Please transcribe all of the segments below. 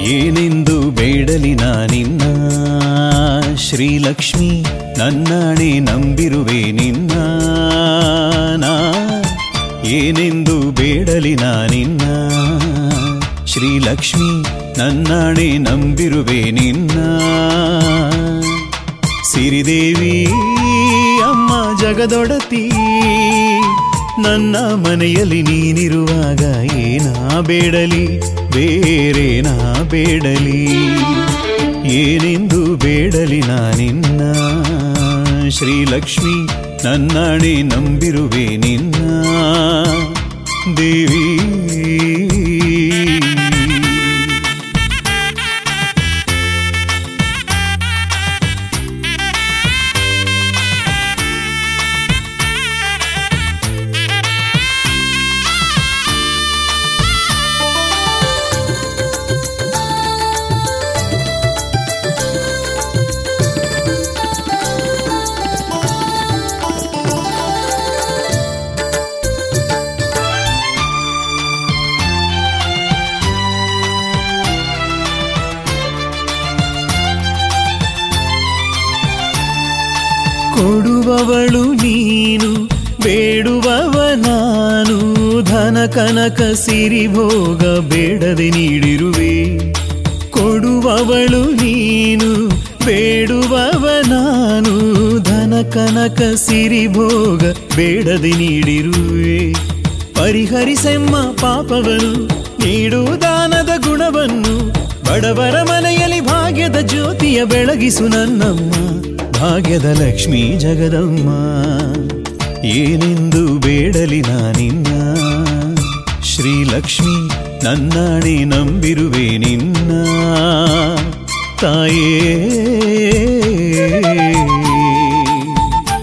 ಏನೆಂದು ಬೇಡಲಿ ನಾನಿನ್ನ ಶ್ರೀಲಕ್ಷ್ಮಿ ನನ್ನಾಣೆ ನಂಬಿರುವೆ ನಿನ್ನ ನಾ ಏನೆಂದು ಬೇಡಲಿ ನಾನಿನ್ನ ಶ್ರೀಲಕ್ಷ್ಮಿ ನನ್ನಾಣೆ ನಂಬಿರುವೆ ನಿನ್ನ ಸಿರಿದೇವಿ ಅಮ್ಮ ಜಗದೊಡತಿ ನನ್ನ ಮನೆಯಲ್ಲಿ ನೀನಿರುವಾಗ ಏನಾ ಬೇಡಲಿ ಬೇರೇನಾ ಬೇಡಲಿ ಏನೆಂದು ಬೇಡಲಿ ನಾನಿನ್ನ ಶ್ರೀಲಕ್ಷ್ಮಿ ನನ್ನಾಣೆ ನಂಬಿರುವೆ ನಿನ್ನ ದೇವಿ ಕೊಡುವವಳು ನೀನು ಬೇಡುವವ ನಾನು ಧನ ಕನಕ ಸಿರಿ ಭೋಗ ಬೇಡದೆ ನೀಡಿರುವೆ ಕೊಡುವವಳು ನೀನು ಬೇಡುವವ ನಾನು ಧನ ಕನಕ ಸಿರಿ ಭೋಗ ಬೇಡದೆ ನೀಡಿರುವೆ ಪರಿಹರಿಸೆಮ್ಮ ಪಾಪವನು ನೀಡು ದಾನದ ಗುಣವನ್ನು ಬಡವರ ಮನೆಯಲ್ಲಿ ಭಾಗ್ಯದ ಜ್ಯೋತಿಯ ಬೆಳಗಿಸು ನನ್ನಮ್ಮ ಭಾಗ್ಯದ ಲಕ್ಷ್ಮೀ ಜಗದಮ್ಮ ಏನೆಂದು ಬೇಡಲಿ ನಾನಿನ್ನ ಶ್ರೀಲಕ್ಷ್ಮಿ ನನ್ನಾಣೆ ನಂಬಿರುವೆ ನಿನ್ನ ತಾಯೇ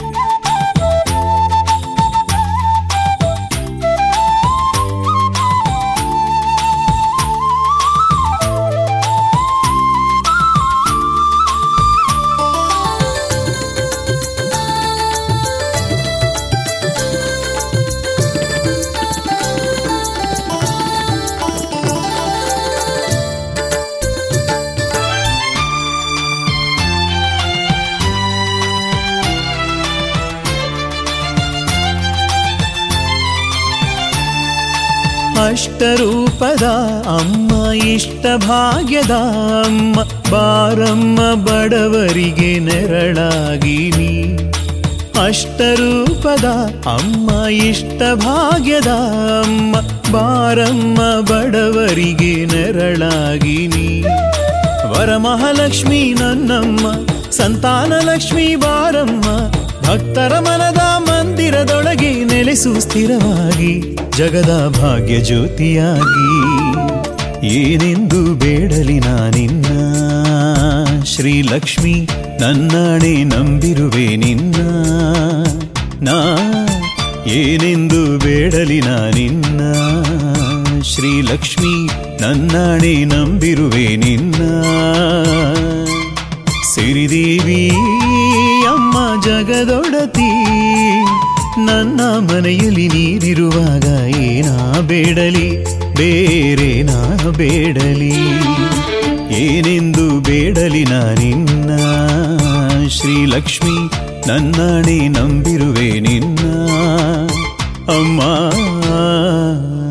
ಅಷ್ಟರೂಪದ ಅಮ್ಮ ಇಷ್ಟ ಭಾಗ್ಯದ ಅಮ್ಮ ಬಾರಮ್ಮ ಬಡವರಿಗೆ ನೆರಳಾಗಿ ನೀ ಅಷ್ಟರೂಪದ ಅಮ್ಮ ಇಷ್ಟ ಭಾಗ್ಯದ ಅಮ್ಮ ಬಾರಮ್ಮ ಬಡವರಿಗೆ ನೆರಳಾಗಿ ನೀ ವರಮಹಾಲಕ್ಷ್ಮಿ ನನ್ನಮ್ಮ ಸಂತಾನ ಲಕ್ಷ್ಮಿ ಬಾರಮ್ಮ ಭಕ್ತರ ಮನದ ಮಂದಿರದೊಳಗೆ ನೆಲೆಸು ಸ್ಥಿರವಾಗಿ ಜಗದ ಭಾಗ್ಯ ಜ್ಯೋತಿಯಾಗಿ ಏನೆಂದು ಬೇಡಲಿ ನಾನಿನ್ನ ಶ್ರೀಲಕ್ಷ್ಮಿ ನನ್ನಾಣೆ ನಂಬಿರುವೆ ನಿನ್ನ ನಾ ಏನೆಂದು ಬೇಡಲಿ ನಾನಿನ್ನ ಶ್ರೀಲಕ್ಷ್ಮಿ ನನ್ನಾಣೆ ನಂಬಿರುವೆ ನಿನ್ನ ಸಿರಿದೇವಿ ಅಮ್ಮ ಜಗದೊಡತಿ ನನ್ನ ಮನೆಯಲ್ಲಿ ನೀರಿರುವಾಗ ಏನಾ ಬೇಡಲಿ ಬೇರೇನಾ ಬೇಡಲಿ ಏನೆಂದು ಬೇಡಲಿ ನಾನಿನ್ನ ಶ್ರೀಲಕ್ಷ್ಮಿ ನನ್ನಾಣೆ ನಂಬಿರುವೆ ನಿನ್ನ ಅಮ್ಮ